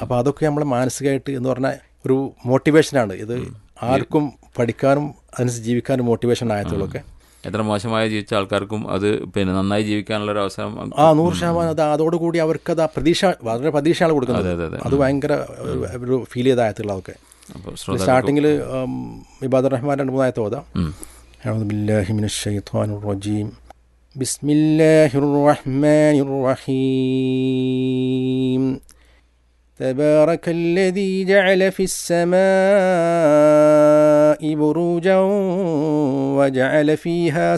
അപ്പോൾ അതൊക്കെ നമ്മൾ മാനസികമായിട്ട് എന്ന് പറഞ്ഞാൽ ഒരു മോട്ടിവേഷനാണ് ഇത് ആർക്കും പഠിക്കാനും അതിനനുസരിച്ച് ജീവിക്കാനും മോട്ടിവേഷൻ ആയത്തുകളൊക്കെ എത്ര മോശമായി ജീവിച്ച ആൾക്കാർക്കും അത് പിന്നെ നന്നായി ജീവിക്കാനുള്ള ഒരു അവസരം ആ നൂറ് ശതമാനം അത് അതോടുകൂടി അവർക്കത് ആ പ്രതീക്ഷ വളരെ പ്രതീക്ഷയാണ് കൊടുക്കുന്നത് അതെ, അതെ. അത് ഭയങ്കര ഒരു- ഒരു ഫീൽ ചെയ്ത ആയത്തുകളൊക്കെ അപ്പോൾ ശ്രോതാക്കൾ സ്റ്റാർട്ടിങ്ങിൽ ഇബാദുർ റഹ്മാൻ രണ്ട് മൂന്നായത്ത് ഓതാം أعوذ بالله من الشيطان الرجيم بسم الله الرحمن الرحيم تبارك الذي جعل في السماء بروجا وجعل فيها